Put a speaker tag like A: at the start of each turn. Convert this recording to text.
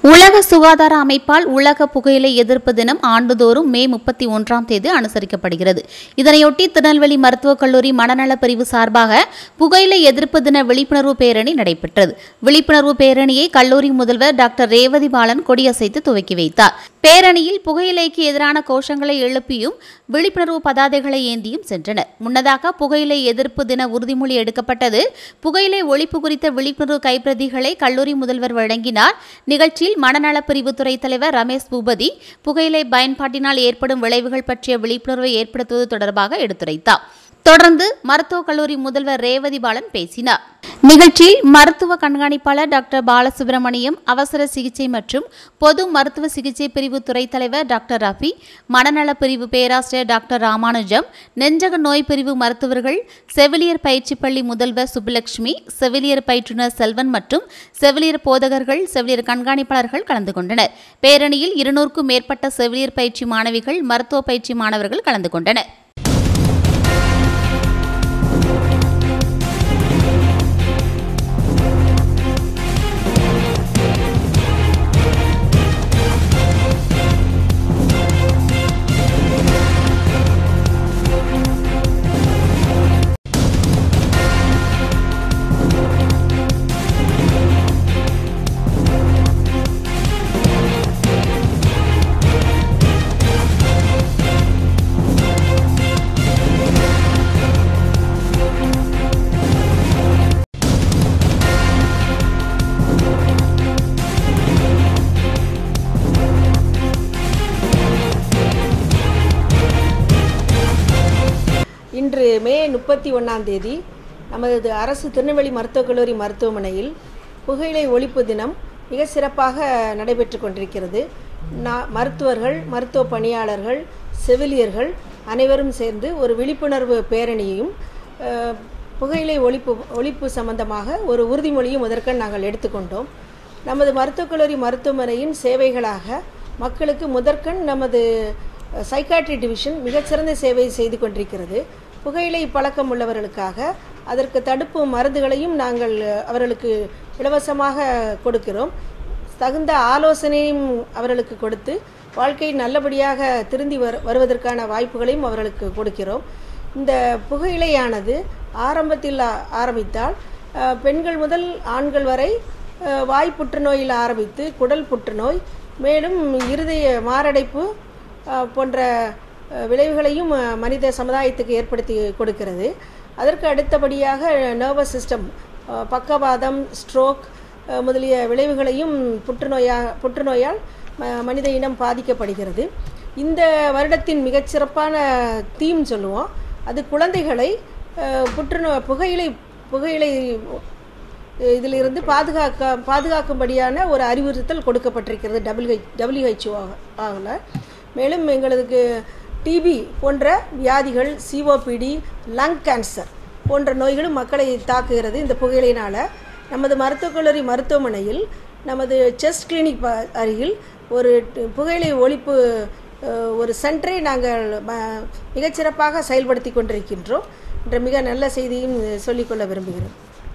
A: உலக சுகாதார அமைப்பால் உலக புகையிலை எதிர்ப்பு தினம் ஆண்டுதோறும் மே முப்பத்தி ஒன்றாம் தேதி அனுசரிக்கப்படுகிறது இதனையொட்டி திருநெல்வேலி மருத்துவக் கல்லூரி மனநல பிரிவு சார்பாக புகையிலை எதிர்ப்பு தின விழிப்புணர்வு பேரணி நடைபெற்றது விழிப்புணர்வு பேரணியை கல்லூரி முதல்வர் டாக்டர் ரேவதி பாலன் கொடியசைத்து துவக்கி வைத்தார் பேரணியில் புகையிலைக்கு எதிரான கோஷங்களை எழுப்பியும் விழிப்புணர்வு பதாதைகளை ஏந்தியும் சென்றனர் முன்னதாக புகையிலை எதிர்ப்பு தின உறுதிமொழி எடுக்கப்பட்டது புகையிலை ஒழிப்பு குறித்த விழிப்புணர்வு கைப்பிரதிகளை கல்லூரி முதல்வர் வழங்கினார் நிகழ்ச்சியில் மனநலப் பிரிவு துறை தலைவர் ரமேஷ் பூபதி புகையிலை பயன்பாட்டினால் ஏற்படும் விளைவுகள் பற்றிய விழிப்புணர்வை ஏற்படுத்துவது தொடர்பாக எடுத்துரைத்தார் தொடர்ந்து மருத்துவக் கல்லூரி முதல்வர் ரேவதி பாலன் பேசினார் நிகழ்ச்சியில் மருத்துவ கண்காணிப்பாளர் டாக்டர் பாலசுப்ரமணியம் அவசர சிகிச்சை மற்றும் பொது மருத்துவ சிகிச்சை பிரிவு துறை தலைவர் டாக்டர் ரஃபி மனநல பிரிவு பேராசிரியர் டாக்டர் ராமானுஜம் நெஞ்சக நோய் பிரிவு மருத்துவர்கள் செவிலியர் பயிற்சி பள்ளி முதல்வர் சுப்புலட்சுமி செவிலியர் பயிற்றுனர் செல்வன் மற்றும் செவிலியர் போதகர்கள் செவிலியர் கண்காணிப்பாளர்கள் கலந்து கொண்டனர் பேரணியில் இருநூறுக்கும் மேற்பட்ட செவிலியர் பயிற்சி மாணவிகள் மருத்துவ பயிற்சி மாணவர்கள் கலந்து கொண்டனர்
B: இன்று மே முப்பத்தி ஒன்றாம் தேதி நமது அரசு திருநெல்வேலி மருத்துவக் கல்லூரி மருத்துவமனையில் புகையிலை ஒழிப்பு தினம் மிக சிறப்பாக நடைபெற்று கொண்டிருக்கிறது நா- மருத்துவர்கள் மருத்துவ பணியாளர்கள் செவிலியர்கள் அனைவரும் சேர்ந்து ஒரு விழிப்புணர்வு பேரணியையும் அஹ், புகையிலை ஒழிப்பு ஒழிப்பு சம்பந்தமாக ஒரு உறுதிமொழியும் முதற்கண் நாங்கள் எடுத்துக்கொண்டோம் நமது மருத்துவக் கல்லூரி மருத்துவமனையின் சேவைகளாக மக்களுக்கு முதற்கண் நமது சைக்காட்ரி டிவிஷன் மிகச்சிறந்த சேவை செய்து கொண்டிருக்கிறது புகையிலை பழக்கம் உள்ளவர்களுக்காக அதற்கு தடுப்பு மருந்துகளையும் நாங்கள் அவர்களுக்கு இலவசமாக கொடுக்கிறோம் தகுந்த ஆலோசனையும் அவர்களுக்கு கொடுத்து வாழ்க்கை நல்லபடியாக திருந்தி வரு வருவதற்கான வாய்ப்புகளையும் அவர்களுக்கு கொடுக்கிறோம் இந்த புகையிலையானது ஆரம்பத்தில் ஆ- ஆரம்பித்தால் அஹ், பெண்கள் முதல் ஆண்கள் வரை அஹ், வாய் புற்றுநோயில் ஆரம்பித்து குடல் புற்றுநோய் மேலும் இருதய மாரடைப்பு அஹ், போன்ற அஹ், விளைவுகளையும் அஹ், மனித சமுதாயத்துக்கு ஏற்படுத்தி கொடுக்கிறது அதற்கு அடுத்தபடியாக நர்வஸ் சிஸ்டம் பக்கவாதம் ஸ்ட்ரோக் அஹ், முதலிய விளைவுகளையும் புற்றுநோயா புற்றுநோயால் ம- மனித இனம் பாதிக்கப்படுகிறது இந்த வருடத்தின் மிகச்சிறப்பான தீம் சொல்லுவோம் அது குழந்தைகளை அஹ், புற்றுநோய் புகையிலை புகையிலை இதிலிருந்து பாதுகாக்க பாதுகாக்கும்படியான ஒரு அறிவுறுத்தல் கொடுக்கப்பட்டிருக்கிறது டபிள்யூஹெச் டபிள்யூஹெச்ஓ ஆகல மேலும் எங்களுக்கு டிபி போன்ற வியாதிகள் சிஓபிடி லங் கேன்சர் போன்ற நோய்களும் மக்களை தாக்குகிறது இந்த புகையிலையினால் நமது மருத்துவக் கல்லூரி மருத்துவமனையில் நமது செஸ்ட் கிளினிக் ப- அருகில் ஒரு ட- புகையிலை ஒழிப்பு அஹ், ஒரு சென்டரை நாங்கள் ம- மிகச்சிறப்பாக செயல்படுத்தி கொண்டிருக்கின்றோம் என்ற மிக நல்ல செய்தியும் சொல்லிக்கொள்ள விரும்புகிறேன்